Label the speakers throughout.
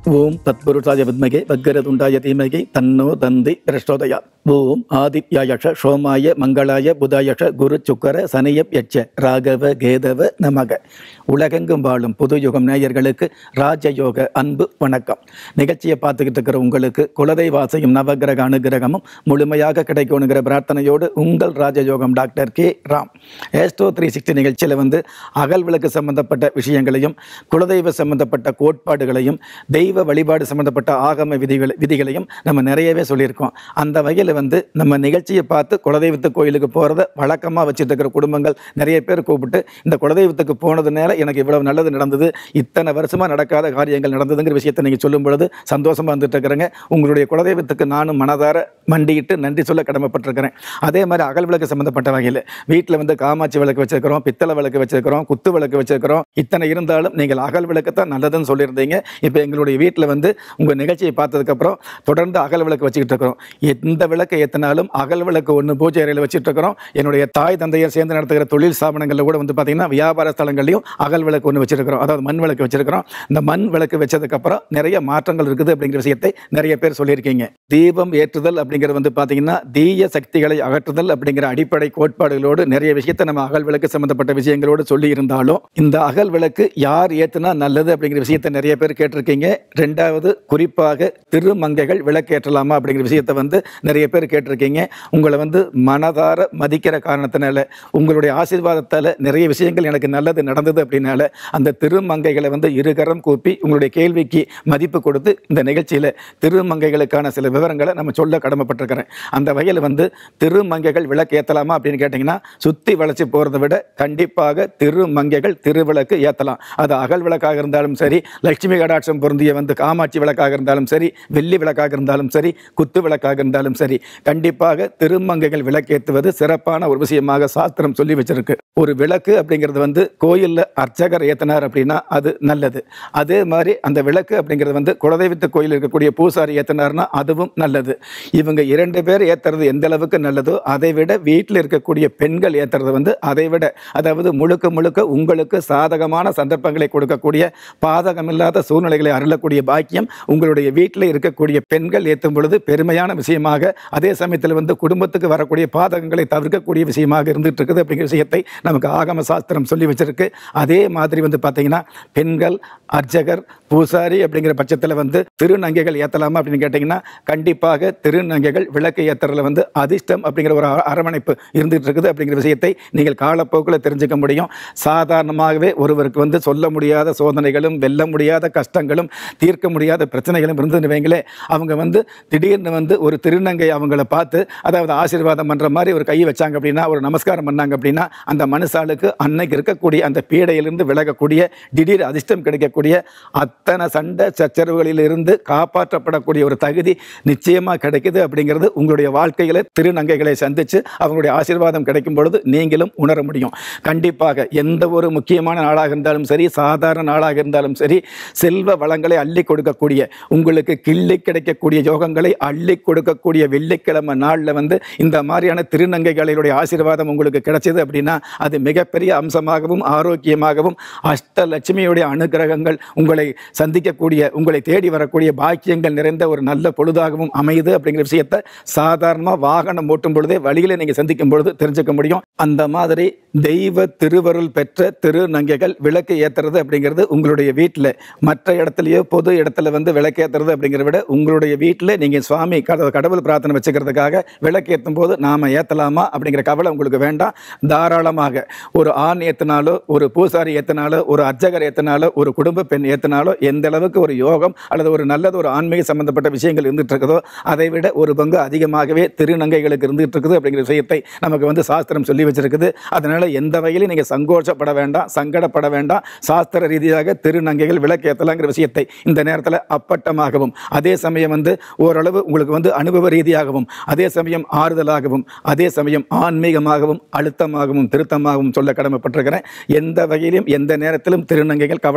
Speaker 1: ஓம் தத்புருஷாய வித்மகே வக்கரதுண்டாய தீமகி தன்னோ தந்தி பிரஷ்டோதயா ஓம் ஆதித்யாயஷ சோமாய மங்களாய புதாயஷ குரு சுக்கர சனியப் யட்ச ராகவ கேதவ நமக உலகெங்கும் வாழும் புது யுகம் நேயர்களுக்கு ராஜயோக அன்பு வணக்கம் நிகழ்ச்சியை பார்த்துக்கிட்டு இருக்கிற உங்களுக்கு குலதெய்வாசையும் நவகிரக அனுகிரகமும் முழுமையாக கிடைக்கணுங்கிற பிரார்த்தனையோடு உங்கள் ராஜயோகம் doctor K Ram astro three sixty நிகழ்ச்சியில் வந்து அகல் விளக்கு சம்பந்தப்பட்ட விஷயங்களையும் குலதெய்வ சம்பந்தப்பட்ட கோட்பாடுகளையும் தெய்வ வழிபாடு சம்பந்தப்பட்ட ஆகம விதிகள் விதிகளையும் நம்ம நிறையவே சொல்லியிருக்கோம் அந்த வகையில் வந்து நம்ம நிகழ்ச்சியை பார்த்து குலதெய்வத்து கோயிலுக்கு போகிறத வழக்கமாக வச்சுட்டு இருக்கிற குடும்பங்கள் நிறைய பேர் கூப்பிட்டு இந்த குலதெய்வத்துக்கு போனதுனால எனக்கு இவ்வளவு நல்லது நடந்தது இத்தனை வருஷமாக நடக்காத காரியங்கள் நடந்ததுங்கிற விஷயத்தை நீங்கள் சொல்லும் பொழுது சந்தோஷமாக வந்துட்டு இருக்கிறேங்க உங்களுடைய குலதெய்வத்துக்கு நானும் மனதார மண்டியிட்டு நன்றி சொல்ல கடமைப்பட்டிருக்கிறேன் அதே மாதிரி அகல் விளக்கு சம்பந்தப்பட்ட வகையில் வீட்டில் வந்து காமாட்சி விளக்கு வச்சிருக்கிறோம் பித்தளை விளக்கு வச்சிருக்கிறோம் குத்து விளக்கு வச்சிருக்கிறோம் இத்தனை இருந்தாலும் நீங்கள் அகல் விளக்கு தான் நல்லதுன்னு சொல்லியிருந்தீங்க இப்போ எங்களுடைய வீட்டில் வந்து உங்கள் நிகழ்ச்சியை பார்த்ததுக்கப்புறம் தொடர்ந்து அகல் விளக்கு வச்சுக்கிட்டு இருக்கிறோம் எந்த விளக்கை ஏற்றினாலும் அகல் விளக்கு ஒன்று பூஜை அறையில் வச்சுட்டு இருக்கிறோம் என்னுடைய தாய் தந்தையர் சேர்ந்து நடத்துகிற தொழில் ஸ்தாபனங்களில் கூட வந்து பார்த்தீங்கன்னா வியாபார ஸ்தலங்கள்லையும் அகல் விளக்கு ஒன்று வச்சிருக்கிறோம் அதாவது மண் விளக்கு வச்சிருக்கிறோம் இந்த மண் விளக்கு வச்சதுக்கப்புறம் நிறைய மாற்றங்கள் இருக்குது அப்படிங்கிற விஷயத்தை நிறைய பேர் சொல்லியிருக்கீங்க தீபம் ஏற்றுதல் அப்படிங்கிறது வந்து பார்த்தீங்கன்னா தீய சக்திகளை அகற்றுதல் அப்படிங்கிற அடிப்படை கோட்பாடுகளோடு நிறைய விஷயத்தை நம்ம அகல் விளக்கு சம்பந்தப்பட்ட விஷயங்களோடு சொல்லி இருந்தாலும் இந்த அகல் விளக்கு யார் ஏற்றுனா நல்லது அப்படிங்கிற விஷயத்தை நிறைய பேர் கேட்டிருக்கீங்க ரெண்டாவது குறிப்பாக திருமங்கைகள் விளக்கேற்றலாமா அப்படிங்கிற விஷயத்தை வந்து நிறைய பேர் கேட்டிருக்கீங்க உங்களை வந்து மனதார மதிக்கிற காரணத்தினால உங்களுடைய ஆசீர்வாதத்தால் நிறைய விஷயங்கள் எனக்கு நல்லது நடந்தது அப்படின்னால அந்த திருமங்கைகளை வந்து இருகரம் கூப்பி உங்களுடைய கேள்விக்கு மதிப்பு கொடுத்து இந்த நிகழ்ச்சியில் திருமங்கைகளுக்கான சில விவரங்களை நம்ம சொல்ல கடமைப்பட்டிருக்கிறேன் அந்த வகையில் வந்து திருமங்கைகள் விளக்கு ஏற்றலாமா அப்படின்னு கேட்டிங்கன்னா சுற்றி வளைச்சி போகிறத விட கண்டிப்பாக திருமங்கைகள் திருவிளக்கு ஏற்றலாம் அது அகல் விளக்காக இருந்தாலும் சரி லட்சுமி கடாட்சம் பொருந்திய வந்து காமாட்சி விளக்காக இருந்தாலும் சரி வெள்ளி விளக்காக இருந்தாலும் சரி குத்து விளக்காக இருந்தாலும் சரி கண்டிப்பாக திருமங்கைகள் விளக்கேற்றுவது சிறப்பான ஒரு விஷயமாக சாஸ்திரம் சொல்லி வச்சிருக்கு ஒரு விளக்கு அப்படிங்கிறது வந்து கோயிலில் அர்ச்சகர் ஏற்றினார் அப்படின்னா அது நல்லது அதே மாதிரி அந்த விளக்கு அப்படிங்கிறது வந்து குலதெய்வத்து கோயில் இருக்கக்கூடிய பூசாரி ஏற்றினார்னா அதுவும் நல்லது இவங்க இரண்டு பேர் ஏற்றுறது எந்த அளவுக்கு நல்லதோ அதை விட வீட்டில் இருக்கக்கூடிய பெண்கள் ஏற்றுறது வந்து அதை விட அதாவது முழுக்க முழுக்க உங்களுக்கு சாதகமான சந்தர்ப்பங்களை கொடுக்கக்கூடிய பாதகமில்லாத சூழ்நிலைகளை அருளக்கூடிய பாக்கியம் உங்களுடைய வீட்டில் இருக்கக்கூடிய பெண்கள் ஏற்றும் பொழுது பெருமையான விஷயமாக அதே சமயத்தில் வந்து குடும்பத்துக்கு வரக்கூடிய பாதகங்களை தவிர்க்கக்கூடிய விஷயமாக இருந்துட்டு இருக்குது அப்படிங்கிற விஷயத்தை நமக்கு ஆகம சாஸ்திரம் சொல்லி வச்சிருக்கு அதே மாதிரி வந்து பார்த்தீங்கன்னா பெண்கள் அர்ச்சகர் பூசாரி அப்படிங்கிற பட்சத்தில் வந்து திருநங்கைகள் ஏற்றலாமா அப்படின்னு கேட்டிங்கன்னா கண்டிப்பாக திருநங்கைகள் விளக்கு ஏற்றுறதுல வந்து அதிர்ஷ்டம் அப்படிங்கிற ஒரு அர- அரவணைப்பு இருந்துகிட்டு இருக்குது அப்படிங்கிற விஷயத்தை நீங்கள் காலப்போக்கில் தெரிஞ்சுக்க முடியும் சாதாரணமாகவே ஒருவருக்கு வந்து சொல்ல முடியாத சோதனைகளும் வெல்ல முடியாத கஷ்டங்களும் தீர்க்க முடியாத பிரச்சனைகளும் இருந்துன்னு வைங்களே அவங்க வந்து திடீர்னு வந்து ஒரு திருநங்கை அவங்கள பார்த்து அதாவது ஆசீர்வாதம் பண்ணுற மாதிரி ஒரு கை வச்சாங்க அப்படின்னா ஒரு நமஸ்காரம் பண்ணாங்க அப்படின்னா அந்த மனுஷாளுக்கு அன்னைக்கு இருக்கக்கூடிய அந்த பீடையிலிருந்து விலகக்கூடிய திடீர் அதிர்ஷ்டம் கிடைக்கக்கூடிய அத்தனை சண்டை சச்சரவுகளிலிருந்து காப்பாற்றப்படக்கூடிய ஒரு தகுதி நிச்சயமாக கிடைக்குது அப்படிங்கிறது உங்களுடைய வாழ்க்கையில் திருநங்கைகளை சந்தித்து அவங்களுடைய ஆசீர்வாதம் கிடைக்கும் பொழுது நீங்களும் உணர முடியும் கண்டிப்பாக எந்த ஒரு முக்கியமான நாளாக இருந்தாலும் சரி சாதாரண நாளாக இருந்தாலும் சரி செல்வ வளங்களை அள்ளி கொடுக்கக்கூடிய உங்களுக்கு கிள்ளி கிடைக்கக்கூடிய யோகங்களை அள்ளி கொடுக்கக்கூடிய வெள்ளிக்கிழமை நாளில் வந்து இந்த மாதிரியான திருநங்கைகளுடைய ஆசீர்வாதம் உங்களுக்கு கிடைச்சது அப்படின்னா அது மிகப்பெரிய அம்சமாகவும் ஆரோக்கியமாகவும் அஷ்டலட்சுமியுடைய அனுகிரகங்கள் உங்களை சந்திக்கக்கூடிய உங்களை தேடி வரக்கூடிய பாக்கியங்கள் நிறைந்த ஒரு நல்ல பொழுதாகவும் அமையுது அப்படிங்கிற விஷயத்தை சாதாரணமாக வாகனம் ஓட்டும் பொழுதே வழியில் நீங்கள் சந்திக்கும் பொழுது தெரிஞ்சுக்க முடியும் அந்த மாதிரி தெய்வ திருவருள் பெற்ற திருநங்கைகள் விளக்கு ஏற்றுறது அப்படிங்கிறது உங்களுடைய வீட்டில் மற்ற இடத்துலையோ பொது இடத்துல வந்து விளக்கு ஏற்றுறது அப்படிங்கிறத விட உங்களுடைய வீட்டில் நீங்கள் சுவாமி கட- கடவுள் பிரார்த்தனை வச்சுக்கிறதுக்காக விளக்கு ஏற்றும் போது நாம் ஏற்றலாமா அப்படிங்கிற கவலை உங்களுக்கு வேண்டாம் தாராளமாக ஒரு ஆண் ஏற்றினாலோ ஒரு பூசாரி ஏற்றினாலோ ஒரு அர்ச்சகர் ஏற்றினாலோ ஒரு குடும்ப பெண் ஏற்றினாலோ எந்த அளவுக்கு ஒரு யோகம் அல்லது ஒரு நல்லது ஒரு ஆன்மீக சம்பந்தப்பட்ட விஷயங்கள் இருந்துட்டு இருக்குதோ அதை விட ஒரு பங்கு அதிகமாகவே திருநங்கைகளுக்கு இருந்துட்டு இருக்குது அப்படிங்கிற விஷயத்தை நமக்கு வந்து சாஸ்திரம் சொல்லி வச்சிருக்குது அதனால எந்த வகையிலும் நீங்கள் சங்கோஷப்பட வேண்டாம் சங்கடப்பட வேண்டாம் சாஸ்திர ரீதியாக திருநங்கைகள் விளக்கேற்றலாங்கிற விஷயத்தை இந்த நேரத்தில் அப்பட்டமாகவும் அதே சமயம் வந்து ஓரளவு உங்களுக்கு வந்து அனுபவ ரீதியாகவும் அதே சமயம் ஆறுதலாகவும் அதே சமயம் ஆன்மீகமாகவும் அழுத்தமாகவும் திருத்தமாகவும் சொல்ல கடமைப்பட்டிருக்கிறேன் எந்த வகையிலும் எந்த நேரத்திலும் திருநங்கைகள் கவலைப்பட வேண்டியது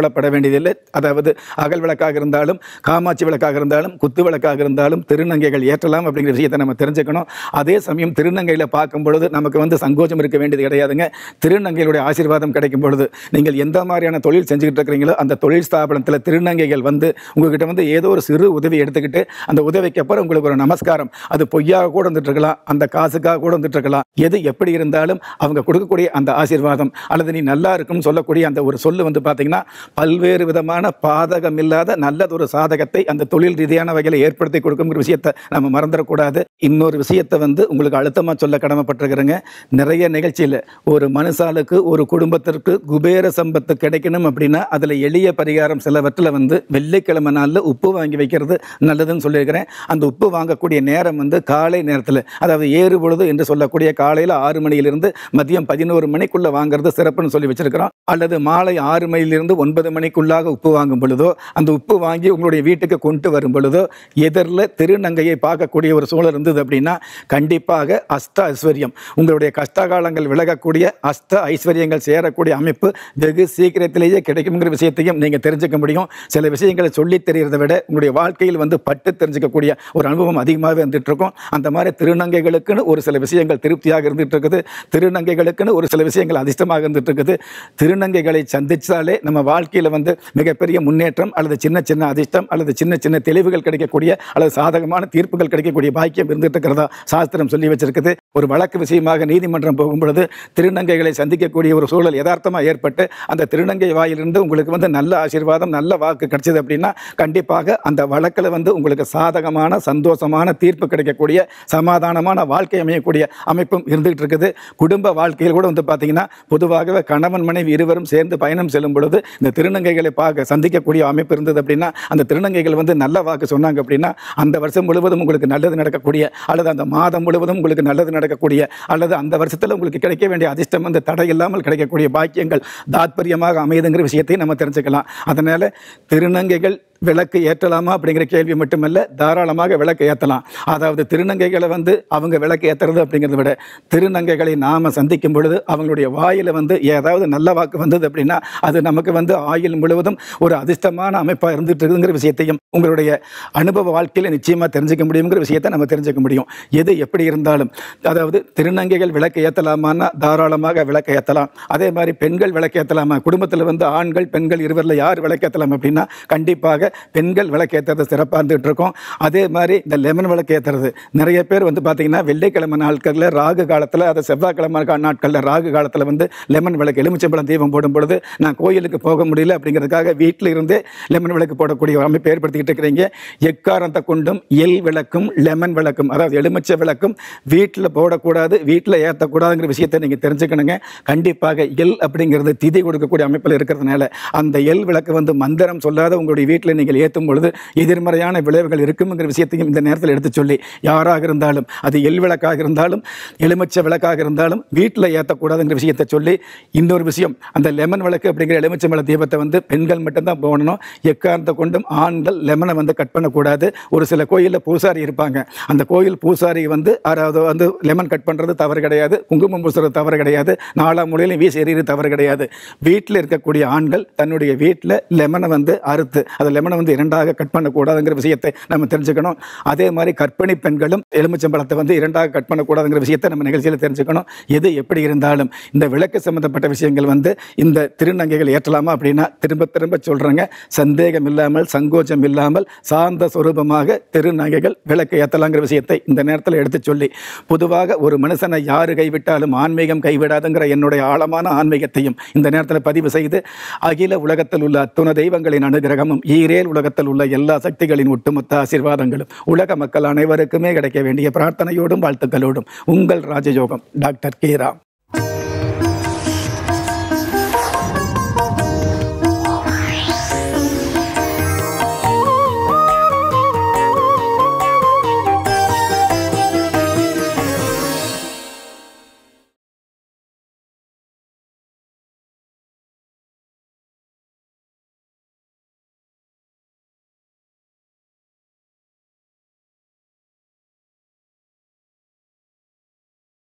Speaker 1: வேண்டியதில்லை அதாவது அகல் விளக்காக இருந்தாலும் காமாட்சி விளக்காக இருந்தாலும் குத்து விளக்காக இருந்தாலும் திருநங்கைகள் ஏற்றலாம் அப்படிங்கிற விஷயத்தை நம்ம தெரிஞ்சுக்கணும் அதே சமயம் திருநங்கையில் பார்க்கும் பொழுது நமக்கு வந்து சங்கோச்சம் இருக்க வேண்டியது கிடையாதுங்க திருநங்கைகளுடைய ஆசீர்வாதம் கிடைக்கும் பொழுது நீங்கள் எந்த மாதிரியான தொழில் செஞ்சுக்கிட்டு இருக்கிறீங்களோ அந்த தொழில் ஸ்தாபனத்தில் திருநங்கைகள் வந்து உங்ககிட்ட வந்து ஏதோ ஒரு சிறு உதவி எடுத்துக்கிட்டு அந்த உதவிக்கு அப்புறம் உங்களுக்கு ஒரு நமஸ்காரம் அது பொய்யாக கூட வந்துட்டு இருக்கலாம் அந்த காசுக்காக கூட வந்துட்டு இருக்கலாம் எது எப்படி இருந்தாலும் அவங்க கொடுக்கக்கூடிய அந்த ஆசீர்வாதம் அல்லது நீ நல்லா இருக்கும்னு சொல்லக்கூடிய அந்த ஒரு சொல்லு வந்து பார்த்தீங்கன்னா பல்வேறு விதமான பாதகம் இல்லாத நல்லதொரு சாதகத்தை அந்த தொழில் ரீதியான வகையில் ஏற்படுத்தி கொடுக்குங்கிற விஷயத்தை நம்ம மறந்துடக்கூடாது இன்னொரு விஷயத்தை வந்து உங்களுக்கு அழுத்தமாக சொல்ல கடமைப்பட்டிருக்கிறேங்க நிறைய நிகழ்ச்சியில் ஒரு மனுஷாலுக்கு ஒரு குடும்பத்திற்கு குபேர சம்பத்து கிடைக்கணும் அப்படின்னா அதில் எளிய பரிகாரம் சிலவற்றில் வந்து வெள்ளிக்கிழமை நாளில் உப்பு வாங்கி வைக்கிறது நல்லதுன்னு சொல்லியிருக்கிறேன் அந்த உப்பு வாங்கக்கூடிய நேரம் வந்து காலை நேரத்தில் அதாவது ஏறு பொழுது என்று சொல்லக்கூடிய காலையில் ஆறு மணியிலிருந்து மதியம் பதினோரு மணிக்குள்ளே வாங்குறது சிறப்புன்னு சொல்லி வச்சிருக்கிறோம் அல்லது மாலை ஆறு மணியிலிருந்து ஒன்பது மணிக்குள்ளாக உப்பு வாங்கும் பொழுதோ அந்த உப்பு வாங்கி உங்களுடைய வீட்டுக்கு கொண்டு வரும் பொழுதோ எதிரில் திருநங்கையை பார்க்கக்கூடிய ஒரு சூழல் இருந்தது அப்படின்னா கண்டிப்பாக அஷ்ட ஐஸ்வர்யம் உங்களுடைய கஷ்டகாலங்கள் விலகக்கூடிய அஷ்ட ஐஸ்வர்யங்கள் சேரக்கூடிய அமைப்பு வெகு சீக்கிரத்திலேயே கிடைக்குங்கிற விஷயத்தையும் நீங்கள் தெரிஞ்சுக்க முடியும் சில விஷயங்களை சொல்லித் தெரியறதை விட உங்களுடைய வாழ்க்கையில் வந்து பட்டு தெரிஞ்சுக்கக்கூடிய ஒரு அனுபவம் அதிகமாகவே இருந்துட்டு இருக்கும் அந்த மாதிரி திருநங்கைகளுக்குன்னு ஒரு சில விஷயங்கள் திருப்தியாக இருந்துட்டு இருக்குது திருநங்கைகளுக்குன்னு ஒரு சில விஷயங்கள் அதிர்ஷ்டமாக இருந்துட்டு இருக்குது திருநங்கைகளை சந்திச்சாலே நம்ம வாழ்க்கையில் வந்து மிகப்பெரிய முன்னேற்றம் அல்லது சின்ன சின்ன அதிர்ஷ்டம் அல்லது சின்ன சின்ன தெளிவுகள் கிடைக்கக்கூடிய அல்லது சாதகமான தீர்ப்புகள் கிடைக்கக்கூடிய பாக்கியம் இருந்துட்டு இருக்கிறதா சாஸ்திரம் சொல்லி வச்சிருக்குது ஒரு வழக்கு விஷயமாக நீதிமன்றம் போகும் பொழுது திருநங்கைகளை சந்திக்கக்கூடிய ஒரு சூழல் யதார்த்தமாக ஏற்பட்டு அந்த திருநங்கை வாயிலிருந்து உங்களுக்கு வந்து நல்ல ஆசீர்வாதம் நல்ல வாக்கு கிடைச்சது அப்படின்னா கண்டிப்பாக அந்த வழக்கில் வந்து உங்களுக்கு சாதகமான சந்தோஷமான தீர்ப்பு கிடைக்கக்கூடிய சமாதானமான வாழ்க்கை அமையக்கூடிய அமைப்பும் இருந்துகிட்டு இருக்குது குடும்ப வாழ்க்கையில் கூட வந்து பார்த்தீங்கன்னா பொதுவாகவே கணவன் மனைவி இருவரும் சேர்ந்து பயணம் செல்லும் பொழுது இந்த திருநங்கைகளை பார்க்க சந்திக்கக்கூடிய அமைப்பு இருந்தது அப்படின்னா அந்த திருநங்கைகள் வந்து நல்ல வாக்கு சொன்னாங்க அப்படின்னா அந்த வருஷம் முழுவதும் உங்களுக்கு நல்லது நடக்கக்கூடிய அல்லது அந்த மாதம் முழுவதும் உங்களுக்கு நல்லது நடக்கக்கூடிய அல்லது அந்த வருஷத்தில் உங்களுக்கு கிடைக்க வேண்டிய அதிர்ஷ்டம் வந்து தடை இல்லாமல் கிடைக்கக்கூடிய பாக்கியங்கள் தாத்பரியமாக அமையுதுங்கிற விஷயத்தை நம்ம தெரிஞ்சுக்கலாம் அதனால திருநங்கைகள் விளக்கு ஏற்றலாமா அப்படிங்கிற கேள்வி மட்டுமல்ல தாராளமாக விளக்கு ஏற்றலாம் அதாவது திருநங்கைகளை வந்து அவங்க விளக்கு ஏற்றுறது அப்படிங்கிறத விட திருநங்கைகளை நாம் சந்திக்கும் பொழுது அவங்களுடைய வாயில் வந்து ஏதாவது நல்ல வாக்கு வந்தது அப்படின்னா அது நமக்கு வந்து ஆயுள் முழுவதும் ஒரு அதிர்ஷ்டமான அமைப்பாக இருந்துட்டு இருக்குங்கிற விஷயத்தையும் உங்களுடைய அனுபவ வாழ்க்கையில் நிச்சயமாக தெரிஞ்சுக்க முடியுங்கிற விஷயத்தை நம்ம தெரிஞ்சுக்க முடியும் எது எப்படி இருந்தாலும் அதாவது திருநங்கைகள் விளக்கு ஏற்றலாமான்னா தாராளமாக விளக்கு ஏற்றலாம் அதே மாதிரி பெண்கள் விளக்கு ஏற்றலாமா குடும்பத்தில் வந்து ஆண்கள் பெண்கள் இருவரில் யார் விளக்கு ஏற்றலாம் அப்படின்னா கண்டிப்பாக பெண்கள் விளக்கு ஏற்றுறது சிறப்பாக இருந்துகிட்டு இருக்கோம் அதே மாதிரி இந்த லெமன் விளக்கு ஏற்றுறது நிறைய பேர் வந்து பார்த்தீங்கன்னா வெள்ளிக்கிழமை நாட்களில் ராகு காலத்தில் அது செவ்வாய்க்கிழமை கா- நாட்களில் ராகு காலத்தில் வந்து லெமன் விளக்கு எலுமிச்சம்பழம் தீபம் போடும் பொழுது நான் கோயிலுக்கு போக முடியல அப்படிங்கிறதுக்காக வீட்டில் இருந்தே லெமன் விளக்கு போடக்கூடிய ஒரு அமைப்பு ஏற்படுத்திக்கிட்டு இருக்கிறீங்க எக்காரத்தை கொண்டும் எல் விளக்கும் லெமன் விளக்கும் அதாவது எலுமிச்சை விளக்கும் வீட்டில் போடக்கூடாது வீட்டில் ஏற்றக்கூடாதுங்கிற விஷயத்தை நீங்கள் தெரிஞ்சுக்கணுங்க கண்டிப்பாக எல் அப்படிங்கிறது திதி கொடுக்கக்கூடிய அமைப்பில் இருக்கிறதுனால அந்த எல் விளக்கு வந்து மந்திரம் சொல்லாத உங்களுடைய வீட்டில் நீங்கள் ஏற்றும் பொழுது எதிர்மறையான விளைவுகள் இருக்குங்கிற விஷயத்தையும் இந்த நேரத்தில் எடுத்து சொல்லி யாராக இருந்தாலும் அது எல் விளக்காக இருந்தாலும் எலுமிச்சை விளக்காக இருந்தாலும் வீட்டில் ஏற்றக்கூடாதுங்கிற விஷயத்தை சொல்லி இன்னொரு விஷயம் அந்த லெமன் விளக்கு அப்படிங்கிற எலுமிச்சம்பழ தீபத்தை வந்து பெண்கள் மட்டும்தான் போடணும் எக்காரணத்தை கொண்டும் ஆண்கள் லெமனை வந்து கட் பண்ணக்கூடாது ஒரு சில கோயிலில் பூசாரி இருப்பாங்க அந்த கோயில் பூசாரி வந்து அதாவது வந்து லெமன் கட் பண்ணுறது தவறு கிடையாது குங்குமம் பூசுறது தவறு கிடையாது நாலா மூலையிலும் வீசி எறிகிறது தவறு கிடையாது வீட்டில் இருக்கக்கூடிய ஆண்கள் தன்னுடைய வீட்டில் லெமனை வந்து அறுத்து அந்த லெமனை வந்து இரண்டாக கட் பண்ணக்கூடாதுங்கிற விஷயத்தை நம்ம தெரிஞ்சுக்கணும் அதே மாதிரி கர்ப்பிணி பெண்களும் எலுமிச்சம்பழத்தை வந்து இரண்டாக கட் பண்ணக்கூடாதுங்கிற விஷயத்தை நம்ம நிகழ்ச்சியில் தெரிஞ்சுக்கணும் எது எப்படி இருந்தாலும் இந்த விளக்கு சம்பந்தப்பட்ட விஷயங்கள் வந்து இந்த திருநங்கைகள் ஏற்றலாமா அப்படின்னா திரும்ப திரும்ப சொல்கிறேங்க சந்தேகம் இல்லாமல் சங்கோச்சம் இல்லாமல் சாந்த சொரூபமாக திருநங்கைகள் விளக்கு ஏற்றலாங்கிற விஷயத்தை இந்த நேரத்தில் எடுத்து சொல்லி பொதுவாக ஒரு மனுஷனை யாரு கைவிட்டாலும் ஆன்மீகம் கைவிடாதுங்கிற என்னுடைய ஆழமான ஆன்மீகத்தையும் இந்த நேரத்தில் பதிவு செய்து அகில உலகத்தில் உள்ள அத்துண தெய்வங்களின் அனுகிரகமும் ஈரேல் உலகத்தில் உள்ள எல்லா சக்திகளின் ஒட்டுமொத்த ஆசீர்வாதங்களும் உலக மக்கள் அனைவருக்குமே கிடைக்க வேண்டிய பிரார்த்தனையோடும் வாழ்த்துக்களோடும் உங்கள் ராஜயோகம் டாக்டர் கே ராம்